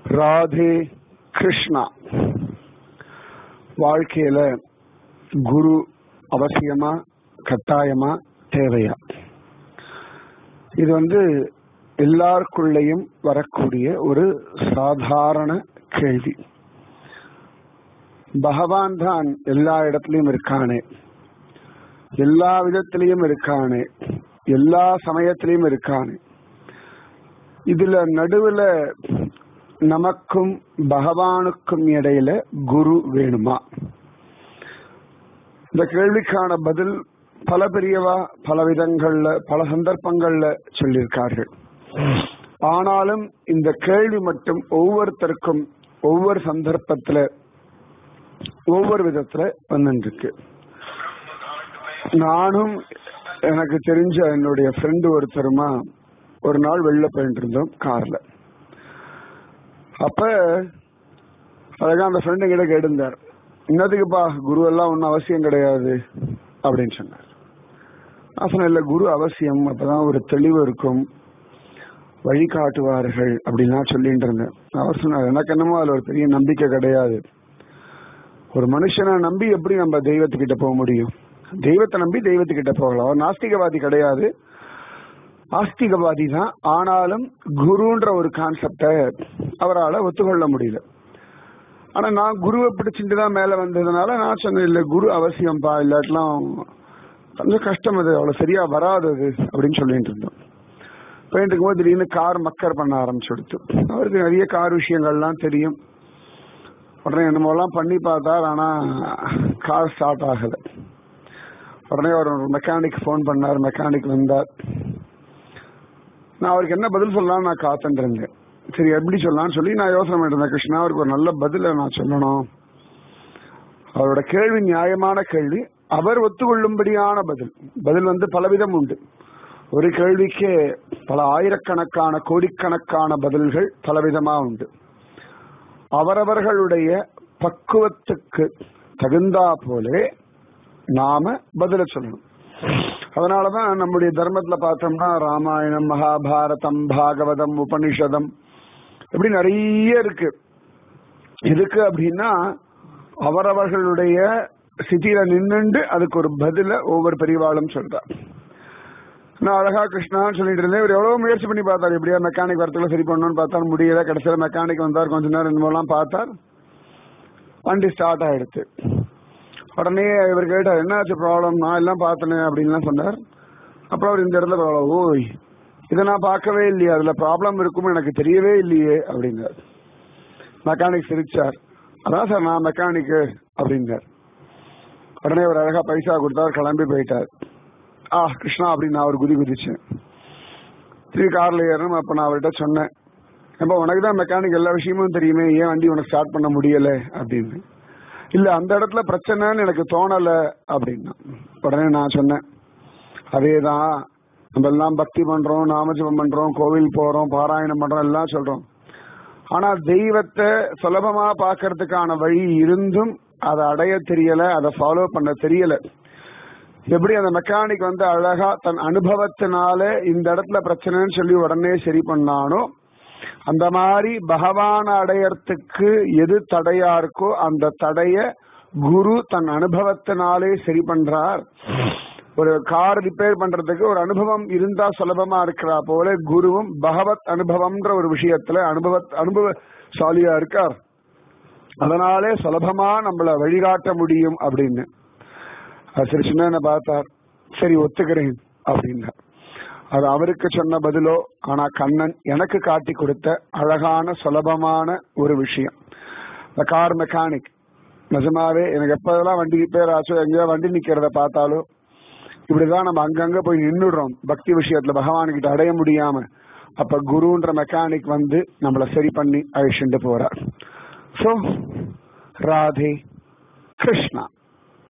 ராதே கிருஷ்ணா வாழ்க்கையில குரு அவசியமா கட்டாயமா தேவையா இது வந்து எல்லாருக்குள்ளேயும் வரக்கூடிய ஒரு சாதாரண கேள்வி பகவான் தான் எல்லா இடத்துலயும் இருக்கானே எல்லா விதத்திலையும் இருக்கானே எல்லா சமயத்திலையும் இருக்கானே இதுல நடுவுல நமக்கும் பகவானுக்கும் இடையில குரு வேணுமா இந்த கேள்விக்கான பதில் பல பெரியவா பல விதங்கள்ல பல சந்தர்ப்பங்கள்ல சொல்லியிருக்கார்கள் ஆனாலும் இந்த கேள்வி மட்டும் ஒவ்வொருத்தருக்கும் ஒவ்வொரு சந்தர்ப்பத்துல ஒவ்வொரு விதத்துல வந்துருக்கு நானும் எனக்கு தெரிஞ்ச என்னுடைய ஃப்ரெண்டு ஒருத்தருமா ஒரு நாள் வெளில போயிட்டு இருந்தோம் கார்ல அப்ப அழகா அந்த ஃப்ரெண்டு கிட்ட கேட்டிருந்தார் இன்னதுக்குப்பா குரு எல்லாம் ஒன்றும் அவசியம் கிடையாது அப்படின்னு சொன்னார் நான் சொன்னேன் இல்ல குரு அவசியம் அப்பதான் ஒரு தெளிவு இருக்கும் வழிகாட்டுவார்கள் அப்படின்லாம் சொல்லிட்டு இருந்தேன் அவர் சொன்னார் எனக்கு என்னமோ அதுல ஒரு பெரிய நம்பிக்கை கிடையாது ஒரு மனுஷனை நம்பி எப்படி நம்ம தெய்வத்துக்கிட்ட போக முடியும் தெய்வத்தை நம்பி தெய்வத்துக்கிட்ட போகலாம் அவர் நாஸ்திகவாதி கிடையாது ஆஸ்திகவாதி தான் ஆனாலும் குருன்ற ஒரு கான்செப்டை அவரால் ஒத்துக்கொள்ள முடியல ஆனா நான் குருவை பிடிச்சிட்டு தான் மேல வந்ததுனால நான் சொன்னேன் இல்ல குரு அவசியம்ப்பா இல்லாட்டெல்லாம் கொஞ்சம் கஷ்டம் அது அவ்வளவு சரியா வராது அது அப்படின்னு சொல்லிட்டு இருந்தோம் போயிட்டு இருக்கும்போது திடீர்னு கார் மக்கர் பண்ண ஆரம்பிச்சுடுத்து அவருக்கு நிறைய கார் விஷயங்கள்லாம் தெரியும் உடனே என்னமோலாம் பண்ணி பார்த்தார் ஆனா கார் ஸ்டார்ட் ஆகல உடனே ஒரு மெக்கானிக் ஃபோன் பண்ணார் மெக்கானிக் வந்தார் நான் அவருக்கு என்ன பதில் சொல்லலாம்னு நான் காத்துட்டு இருந்தேன் சரி எப்படி சொல்லலாம்னு சொல்லி நான் யோசனை பண்ணிருந்தேன் கிருஷ்ணா அவருக்கு ஒரு நல்ல பதில நான் சொல்லணும் அவரோட கேள்வி நியாயமான கேள்வி அவர் ஒத்துக்கொள்ளும்படியான பதில் பதில் வந்து பலவிதம் உண்டு ஒரு கேள்விக்கே பல ஆயிரக்கணக்கான கோடிக்கணக்கான பதில்கள் பலவிதமா உண்டு அவரவர்களுடைய பக்குவத்துக்கு தகுந்தா போலே நாம பதில சொல்லணும் அதனாலதான் நம்முடைய தர்மத்துல பார்த்தோம்னா ராமாயணம் மகாபாரதம் பாகவதம் உபனிஷதம் இப்படி நிறைய இருக்கு எதுக்கு அப்படின்னா அவரவர்களுடைய சிதியில நின்னுண்டு அதுக்கு ஒரு பதில ஒவ்வொரு பெரியவாளும் சொல்றார் நான் அழகா கிருஷ்ணான்னு சொல்லிட்டு இருந்தேன் இவர் எவ்வளவு முயற்சி பண்ணி பார்த்தார் எப்படியா மெக்கானிக் வரத்துக்குள்ள சரி பண்ணணும்னு பார்த்தார் முடியல கடைசியில மெக்கானிக் வந்தார் கொஞ்ச நேரம் என்னமோலாம் பார்த்தார் வண்டி ஸ்டார்ட் ஆயிடுச்சு உடனே இவர் கேட்டார் என்னாச்சு ப்ராப்ளம் நான் எல்லாம் பார்த்தேன் அப்படின்லாம் சொன்னார் அப்புறம் அவர் இந்த இடத்துல ப்ராப்ளம் ஓய் இதை நான் பார்க்கவே இல்லையே அதுல ப்ராப்ளம் இருக்கும் எனக்கு தெரியவே இல்லையே அப்படின்னார் மெக்கானிக் சிரிச்சார் அதான் சார் நான் மெக்கானிக்கு அப்படின்னார் உடனே ஒரு அழகா பைசா கொடுத்தார் கிளம்பி போயிட்டார் ஆ கிருஷ்ணா அப்படின்னு நான் ஒரு குதி குதிச்சேன் திருப்பி கார்ல ஏறணும் அப்ப நான் அவர்கிட்ட சொன்னேன் அப்ப உனக்கு தான் மெக்கானிக் எல்லா விஷயமும் தெரியுமே ஏன் வண்டி உனக்கு ஸ்டார்ட் பண்ண முடியல அப்படின்னு இல்ல அந்த இடத்துல பிரச்சனைன்னு எனக்கு தோணல அப்படின்னா உடனே நான் சொன்னேன் அதேதான் நம்ம எல்லாம் பக்தி பண்றோம் நாமஜபம் பண்றோம் கோவில் போறோம் பாராயணம் பண்றோம் எல்லாம் சொல்றோம் ஆனா தெய்வத்தை சுலபமா பாக்குறதுக்கான வழி இருந்தும் அதை அடைய தெரியல அதை ஃபாலோ பண்ண தெரியல எப்படி அந்த மெக்கானிக் வந்து அழகா தன் அனுபவத்தினால இந்த இடத்துல பிரச்சனைன்னு சொல்லி உடனே சரி பண்ணானோ அந்த மாதிரி பகவான் அடையறதுக்கு எது தடையா இருக்கோ அந்த தடைய குரு தன் அனுபவத்தினாலே சரி பண்றார் ஒரு கார் ரிப்பேர் பண்றதுக்கு ஒரு அனுபவம் இருந்தா சுலபமா இருக்கிறா போல குருவும் பகவத் அனுபவம்ன்ற ஒரு விஷயத்துல அனுபவ அனுபவசாலியா இருக்கார் அதனாலே சுலபமா நம்மள வழிகாட்ட முடியும் அப்படின்னு சரி சின்ன பார்த்தார் சரி ஒத்துக்கிறேன் அப்படின்னார் அது அவருக்கு சொன்ன பதிலோ ஆனா கண்ணன் எனக்கு காட்டி கொடுத்த அழகான சுலபமான ஒரு விஷயம் இந்த கார் மெக்கானிக் நிஜமாவே எனக்கு எப்பதெல்லாம் வண்டி ரிப்பேர் ஆச்சோ எங்கேயோ வண்டி நிக்கிறத பார்த்தாலோ இப்படிதான் நம்ம அங்கங்க போய் நின்றுடுறோம் பக்தி விஷயத்துல பகவான் கிட்ட அடைய முடியாம அப்ப குருன்ற மெக்கானிக் வந்து நம்மள சரி பண்ணி அழிச்சுட்டு போறார் சோ ராதே கிருஷ்ணா